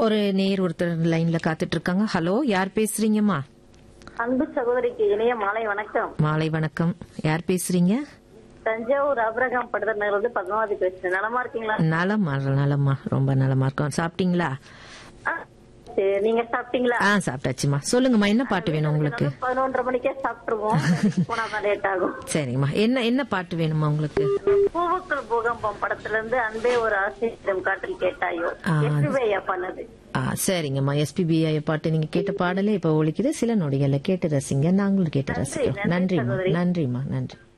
ஒரு நேர் ஒருத்தர் லைன்ல காத்துட்டு இருக்காங்க ஹலோ யார் பேசுறீங்கம்மா அன்பு சகோதரிக்கு இணைய மாலை வணக்கம் மாலை வணக்கம் யார் பேசுறீங்க தஞ்சாவூர் அபிரகாம் படுதல் இருந்து பத்மாவதி பேசுறேன் நலமா இருக்கீங்களா நலம்மா நலம்மா ரொம்ப நலமா இருக்கோம் சாப்பிட்டீங்களா ஆ, சரி நீங்க சாப்பிட்டீங்களா ஆ சாப்பிட்டாச்சுமா சொல்லுங்கம்மா என்ன பாட்டு வேணும் உங்களுக்கு பதினொன்றரை மணிக்கே சாப்பிட்டுருவோம் போனாதான் லேட் ஆகும் சரிங்கம்மா என்ன என்ன பாட்டு வேணுமா உங்களுக்கு பூவுக்குள் பூகம்பம் படத்துல இருந்து அன்பே ஒரு ஆசிரியம் காற்றில் கேட்டாயோ ஆ. எஸ்பிஐயா பண்ணது ஆ சரிங்கம்மா எஸ்பிபி பாட்டு நீங்க கேட்ட பாடலே இப்ப ஒழிக்குது சில நொடிகள்ல கேட்டு ரசிங்க நாங்களும் கேட்டு ரசிக்கிறோம் நன்றி நன்றிம்மா சகோதரி. நன்றிம்மா நன்றி